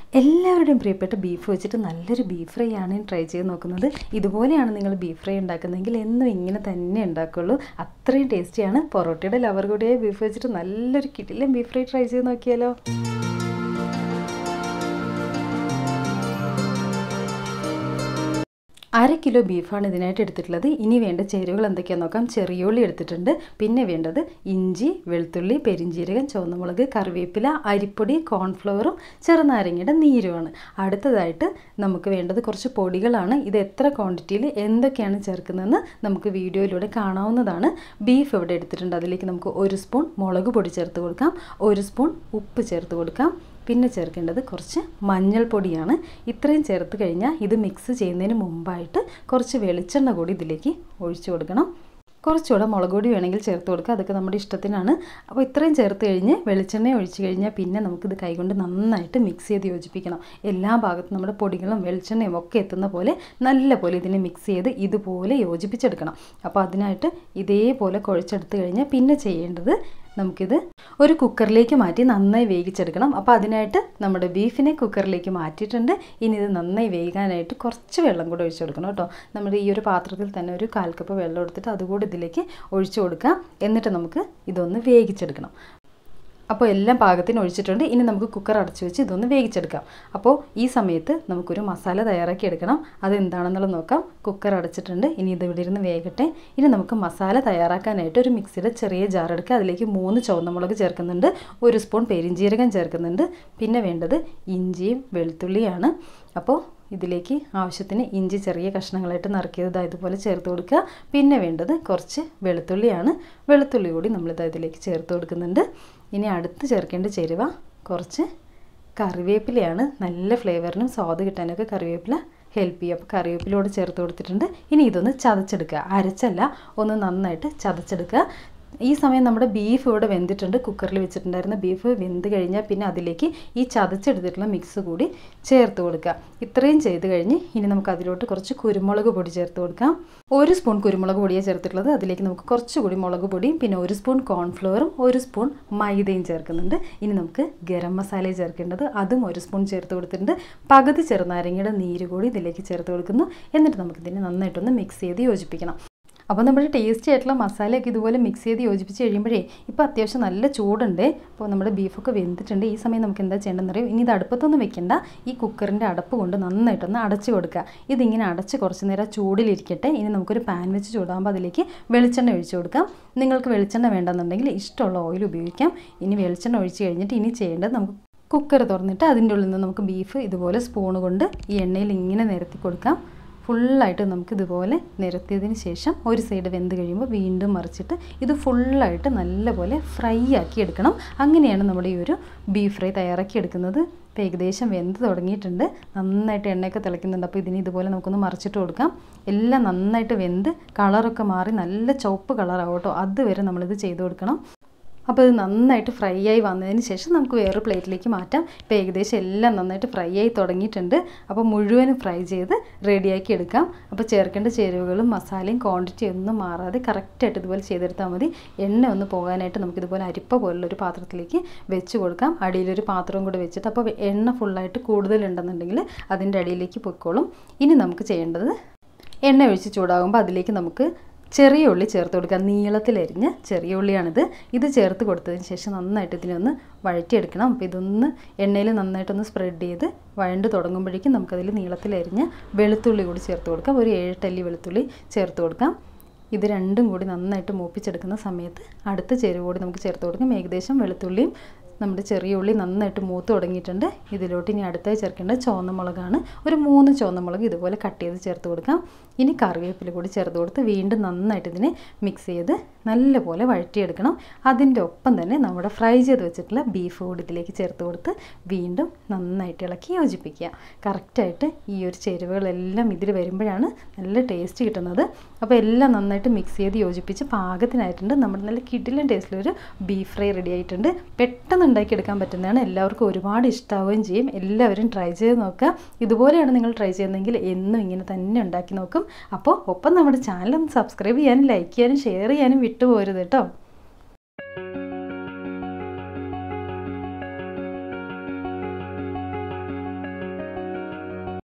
എല്ലാവരുടെയും പ്രിയപ്പെട്ട ബീഫ് വെച്ചിട്ട് നല്ലൊരു ബീഫ് ഫ്രൈ ആണ് ഞാൻ ട്രൈ ചെയ്ത് നോക്കുന്നത് ഇതുപോലെയാണ് നിങ്ങൾ ബീഫ് ഫ്രൈ ഉണ്ടാക്കുന്നതെങ്കിൽ എന്നും ഇങ്ങനെ തന്നെ ഉണ്ടാക്കുള്ളൂ അത്രയും ടേസ്റ്റിയാണ് പൊറോട്ടയുടെ ലവർ കൂടിയായ ബീഫ് വെച്ചിട്ട് നല്ലൊരു കിടിലൻ ബീഫ് ഫ്രൈ ട്രൈ ചെയ്ത് നോക്കിയാലോ അര കിലോ ബീഫാണ് ഇതിനായിട്ട് എടുത്തിട്ടുള്ളത് ഇനി വേണ്ട ചേരുവകൾ എന്തൊക്കെയാണെന്ന് നോക്കാം ചെറിയുള്ളി എടുത്തിട്ടുണ്ട് പിന്നെ വേണ്ടത് ഇഞ്ചി വെളുത്തുള്ളി പെരിഞ്ചീരകം ചുവന്നമുളക് കറിവേപ്പില അരിപ്പൊടി കോൺഫ്ലവറും ചെറുനാരങ്ങയുടെ നീരുമാണ് അടുത്തതായിട്ട് നമുക്ക് വേണ്ടത് കുറച്ച് പൊടികളാണ് ഇത് എത്ര ക്വാണ്ടിറ്റിയിൽ എന്തൊക്കെയാണ് ചേർക്കുന്നതെന്ന് നമുക്ക് വീഡിയോയിലൂടെ കാണാവുന്നതാണ് ബീഫ് ഇവിടെ എടുത്തിട്ടുണ്ട് അതിലേക്ക് നമുക്ക് ഒരു സ്പൂൺ മുളക് പൊടി ചേർത്ത് കൊടുക്കാം ഒരു സ്പൂൺ ഉപ്പ് ചേർത്ത് കൊടുക്കാം പിന്നെ ചേർക്കേണ്ടത് കുറച്ച് മഞ്ഞൾപ്പൊടിയാണ് ഇത്രയും ചേർത്ത് കഴിഞ്ഞാൽ ഇത് മിക്സ് ചെയ്യുന്നതിന് മുമ്പായിട്ട് കുറച്ച് വെളിച്ചെണ്ണ കൂടി ഇതിലേക്ക് ഒഴിച്ചു കൊടുക്കണം കുറച്ചുകൂടെ മുളക് പൊടി വേണമെങ്കിൽ ചേർത്ത് കൊടുക്കുക അതൊക്കെ നമ്മുടെ ഇഷ്ടത്തിനാണ് അപ്പോൾ ഇത്രയും ചേർത്ത് കഴിഞ്ഞ് വെളിച്ചെണ്ണ ഒഴിച്ച് കഴിഞ്ഞാൽ പിന്നെ നമുക്കിത് കൈകൊണ്ട് നന്നായിട്ട് മിക്സ് ചെയ്ത് യോജിപ്പിക്കണം എല്ലാ ഭാഗത്തും നമ്മുടെ പൊടികളും വെളിച്ചെണ്ണയും ഒക്കെ എത്തുന്ന പോലെ നല്ല പോലെ ഇതിനെ മിക്സ് ചെയ്ത് ഇതുപോലെ യോജിപ്പിച്ചെടുക്കണം അപ്പോൾ അതിനായിട്ട് ഇതേപോലെ കുഴച്ചെടുത്ത് കഴിഞ്ഞാൽ പിന്നെ ചെയ്യേണ്ടത് നമുക്കിത് ഒരു കുക്കറിലേക്ക് മാറ്റി നന്നായി വേവിച്ചെടുക്കണം അപ്പോൾ അതിനായിട്ട് നമ്മുടെ ബീഫിനെ കുക്കറിലേക്ക് മാറ്റിയിട്ടുണ്ട് ഇനി ഇത് നന്നായി വേകാനായിട്ട് കുറച്ച് വെള്ളം കൂടെ ഒഴിച്ചു കൊടുക്കണം കേട്ടോ നമ്മുടെ ഈ ഒരു പാത്രത്തിൽ തന്നെ ഒരു കാൽ കപ്പ് വെള്ളം എടുത്തിട്ട് അതുകൂടി ഇതിലേക്ക് ഒഴിച്ചു കൊടുക്കാം എന്നിട്ട് നമുക്ക് ഇതൊന്ന് വേവിച്ചെടുക്കണം അപ്പോൾ എല്ലാം പാകത്തിന് ഒഴിച്ചിട്ടുണ്ട് ഇനി നമുക്ക് കുക്കർ അടച്ചു വെച്ച് ഇതൊന്ന് വേവിച്ചെടുക്കാം അപ്പോൾ ഈ സമയത്ത് നമുക്കൊരു മസാല തയ്യാറാക്കി എടുക്കണം അത് എന്താണെന്നുള്ളത് നോക്കാം കുക്കർ അടച്ചിട്ടുണ്ട് ഇനി ഇത് ഇവിടെ ഇരുന്ന് വേകട്ടെ ഇനി നമുക്ക് മസാല തയ്യാറാക്കാനായിട്ട് ഒരു മിക്സിയുടെ ചെറിയ ജാർ എടുക്കുക അതിലേക്ക് മൂന്ന് ചുവന്നമുളക് ചേർക്കുന്നുണ്ട് ഒരു സ്പൂൺ പെരിഞ്ജീരകം ചേർക്കുന്നുണ്ട് പിന്നെ വേണ്ടത് ഇഞ്ചിയും വെളുത്തുള്ളിയാണ് അപ്പോൾ ഇതിലേക്ക് ആവശ്യത്തിന് ഇഞ്ചി ചെറിയ കഷ്ണങ്ങളായിട്ട് നറുക്കിയത് ഇതുപോലെ ചേർത്ത് കൊടുക്കുക പിന്നെ വേണ്ടത് കുറച്ച് വെളുത്തുള്ളിയാണ് വെളുത്തുള്ളി കൂടി നമ്മളിത് ഇതിലേക്ക് ചേർത്ത് കൊടുക്കുന്നുണ്ട് ഇനി അടുത്ത് ചേർക്കേണ്ട ചേരുവ കുറച്ച് കറിവേപ്പിലയാണ് നല്ല ഫ്ലേവറിനും സ്വാദ് കിട്ടാനൊക്കെ കറിവേപ്പില ഹെൽപ്പ് ചെയ്യും അപ്പോൾ കറിവേപ്പിലോട് ചേർത്ത് കൊടുത്തിട്ടുണ്ട് ഇനി ഇതൊന്ന് ചതച്ചെടുക്കുക അരച്ചല്ല ഒന്ന് നന്നായിട്ട് ചതച്ചെടുക്കുക ഈ സമയം നമ്മുടെ ബീഫ് ഇവിടെ വെന്തിട്ടുണ്ട് കുക്കറിൽ വെച്ചിട്ടുണ്ടായിരുന്ന ബീഫ് വെന്ത് കഴിഞ്ഞാൽ പിന്നെ അതിലേക്ക് ഈ ചതച്ചെടുത്തിട്ടുള്ള മിക്സ് കൂടി ചേർത്ത് കൊടുക്കുക ഇത്രയും ചെയ്ത് കഴിഞ്ഞ് ഇനി നമുക്ക് അതിലോട്ട് കുറച്ച് കുരുമുളക് പൊടി ചേർത്ത് കൊടുക്കാം ഒരു സ്പൂൺ കുരുമുളക് പൊടിയാണ് ചേർത്തിട്ടുള്ളത് അതിലേക്ക് നമുക്ക് കുറച്ചുകൂടി മുളക് പൊടിയും പിന്നെ ഒരു സ്പൂൺ കോൺഫ്ലവറും ഒരു സ്പൂൺ മൈദയും ചേർക്കുന്നുണ്ട് ഇനി നമുക്ക് ഗരം മസാല ചേർക്കേണ്ടത് അതും ഒരു സ്പൂൺ ചേർത്ത് കൊടുത്തിട്ടുണ്ട് പകുതി ചെറുനാരങ്ങയുടെ നീര് കൂടി ഇതിലേക്ക് ചേർത്ത് കൊടുക്കുന്നു എന്നിട്ട് നമുക്കിതിനെ നന്നായിട്ടൊന്ന് മിക്സ് ചെയ്ത് യോജിപ്പിക്കണം അപ്പോൾ നമ്മുടെ ടേസ്റ്റി ആയിട്ടുള്ള മസാലയൊക്കെ ഇതുപോലെ മിക്സ് ചെയ്ത് യോജിപ്പിച്ച് കഴിയുമ്പോഴേ ഇപ്പോൾ അത്യാവശ്യം നല്ല ചൂടുണ്ട് അപ്പോൾ നമ്മുടെ ബീഫൊക്കെ വെന്തിട്ടുണ്ട് ഈ സമയം നമുക്ക് എന്താ ചെയ്യേണ്ടതെന്ന് അറിയാം ഇനി ഇത് അടുപ്പത്തൊന്നും വെക്കേണ്ട ഈ കുക്കറിൻ്റെ അടപ്പ് കൊണ്ട് നന്നായിട്ടൊന്ന് അടച്ച് കൊടുക്കുക ഇതിങ്ങനെ അടച്ച് കുറച്ച് നേരം ചൂടിലിരിക്കട്ടെ ഇനി നമുക്കൊരു പാൻ വെച്ച് ചൂടാകുമ്പോൾ അതിലേക്ക് വെളിച്ചെണ്ണ ഒഴിച്ചു കൊടുക്കാം നിങ്ങൾക്ക് വെളിച്ചെണ്ണ വേണ്ടെന്നുണ്ടെങ്കിൽ ഇഷ്ടമുള്ള ഓയിൽ ഉപയോഗിക്കാം ഇനി വെളിച്ചെണ്ണ ഒഴിച്ച് കഴിഞ്ഞിട്ട് ഇനി ചെയ്യേണ്ടത് നമുക്ക് കുക്കർ തുറന്നിട്ട് അതിൻ്റെ ഉള്ളിൽ നിന്ന് നമുക്ക് ബീഫ് ഇതുപോലെ സ്പൂണ് കൊണ്ട് ഈ എണ്ണയിൽ ഇങ്ങനെ നിരത്തി കൊടുക്കാം ഫുള്ളായിട്ട് നമുക്ക് ഇതുപോലെ നിരത്തിയതിന് ശേഷം ഒരു സൈഡ് വെന്ത് കഴിയുമ്പോൾ വീണ്ടും മറിച്ചിട്ട് ഇത് ഫുള്ളായിട്ട് നല്ലപോലെ ഫ്രൈ ആക്കി എടുക്കണം അങ്ങനെയാണ് നമ്മുടെ ഈ ഒരു ബീഫ് ഫ്രൈ തയ്യാറാക്കി എടുക്കുന്നത് ഇപ്പോൾ ഏകദേശം വെന്ത് തുടങ്ങിയിട്ടുണ്ട് നന്നായിട്ട് എണ്ണയൊക്കെ തിളയ്ക്കുന്നുണ്ട് അപ്പോൾ ഇതിന് ഇതുപോലെ നമുക്കൊന്ന് മറിച്ചിട്ട് കൊടുക്കാം എല്ലാം നന്നായിട്ട് വെന്ത് കളറൊക്കെ മാറി നല്ല ചുവപ്പ് കളറാവും കേട്ടോ അതുവരെ നമ്മളിത് ചെയ്ത് കൊടുക്കണം അപ്പോൾ ഇത് നന്നായിട്ട് ഫ്രൈ ആയി വന്നതിന് ശേഷം നമുക്ക് വേറൊരു പ്ലേറ്റിലേക്ക് മാറ്റാം ഇപ്പോൾ ഏകദേശം എല്ലാം നന്നായിട്ട് ഫ്രൈ ആയി തുടങ്ങിയിട്ടുണ്ട് അപ്പോൾ മുഴുവനും ഫ്രൈ ചെയ്ത് റെഡിയാക്കി എടുക്കാം അപ്പോൾ ചേർക്കേണ്ട ചേരുവകളും മസാലയും ക്വാണ്ടിറ്റി ഒന്നും മാറാതെ കറക്റ്റായിട്ട് ഇതുപോലെ ചെയ്തെടുത്താൽ മതി എണ്ണ ഒന്ന് പോകാനായിട്ട് നമുക്കിതുപോലെ അരിപ്പ പോലുള്ളൊരു പാത്രത്തിലേക്ക് വെച്ച് കൊടുക്കാം അടിയിലൊരു പാത്രവും കൂടെ വെച്ചിട്ട് അപ്പോൾ എണ്ണ ഫുള്ളായിട്ട് കൂടുതലുണ്ടെന്നുണ്ടെങ്കിൽ അതിൻ്റെ അടിയിലേക്ക് പൊയ്ക്കോളും ഇനി നമുക്ക് ചെയ്യേണ്ടത് എണ്ണ ഒഴിച്ച് ചൂടാകുമ്പോൾ അതിലേക്ക് നമുക്ക് ചെറിയ ഉള്ളി ചേർത്ത് കൊടുക്കുക നീളത്തിലരിഞ്ഞ ചെറിയ ഉള്ളിയാണിത് ഇത് ചേർത്ത് കൊടുത്തതിന് ശേഷം നന്നായിട്ട് ഇതിനൊന്ന് വഴറ്റിയെടുക്കണം അപ്പോൾ ഇതൊന്ന് എണ്ണയിൽ നന്നായിട്ടൊന്ന് സ്പ്രെഡ് ചെയ്ത് വഴണ്ട് തുടങ്ങുമ്പോഴേക്കും നമുക്കതിൽ നീളത്തിലരിഞ്ഞ വെളുത്തുള്ളി കൂടി ചേർത്ത് കൊടുക്കാം ഒരു ഏഴ് ടല്ലി വെളുത്തുള്ളി ചേർത്ത് കൊടുക്കാം ഇത് രണ്ടും കൂടി നന്നായിട്ട് മൂപ്പിച്ചെടുക്കുന്ന സമയത്ത് അടുത്ത ചേരുവ കൂടി നമുക്ക് ചേർത്ത് കൊടുക്കാം ഏകദേശം വെളുത്തുള്ളിയും നമ്മുടെ ചെറിയ ഉള്ളി നന്നായിട്ട് മൂത്ത് തുടങ്ങിയിട്ടുണ്ട് ഇതിലോട്ട് ഇനി അടുത്തായി ചേർക്കേണ്ടത് ചുവന്ന മുളകാണ് ഒരു മൂന്ന് ചുവന്ന മുളക് ഇതുപോലെ കട്ട് ചെയ്ത് ചേർത്ത് കൊടുക്കാം ഇനി കറിവേപ്പില കൂടി ചേർത്ത് കൊടുത്ത് വീണ്ടും നന്നായിട്ട് ഇതിനെ മിക്സ് ചെയ്ത് നല്ലപോലെ വഴറ്റിയെടുക്കണം അതിൻ്റെ ഒപ്പം തന്നെ നമ്മുടെ ഫ്രൈ ചെയ്ത് വെച്ചിട്ടുള്ള ബീഫ് കൂടി ഇതിലേക്ക് ചേർത്ത് കൊടുത്ത് വീണ്ടും നന്നായിട്ട് ഇളക്കി യോജിപ്പിക്കുക കറക്റ്റായിട്ട് ഈ ഒരു ചേരുവകളെല്ലാം ഇതിൽ വരുമ്പോഴാണ് നല്ല ടേസ്റ്റ് കിട്ടുന്നത് അപ്പോൾ എല്ലാം നന്നായിട്ട് മിക്സ് ചെയ്ത് യോജിപ്പിച്ച് പാകത്തിനായിട്ടുണ്ട് നമ്മുടെ നല്ല കിടിലൻ ടേസ്റ്റിലൊരു ബീഫ് ഫ്രൈ റെഡി ആയിട്ടുണ്ട് പെട്ടെന്ന് ഉണ്ടാക്കിയെടുക്കാൻ പറ്റുന്നതാണ് എല്ലാവർക്കും ഒരുപാട് ഇഷ്ടമാവുകയും ചെയ്യും എല്ലാവരും ട്രൈ ചെയ്ത് നോക്കുക ഇതുപോലെയാണ് നിങ്ങൾ ട്രൈ ചെയ്യുന്നതെങ്കിൽ എന്നും ഇങ്ങനെ തന്നെ ഉണ്ടാക്കി നോക്കും അപ്പോൾ ഒപ്പം നമ്മുടെ ചാനൽ ഒന്ന് സബ്സ്ക്രൈബ് ചെയ്യാനും ലൈക്ക് ചെയ്യാനും ഷെയർ ചെയ്യാനും വിട്ടുപോരുത് കേട്ടോ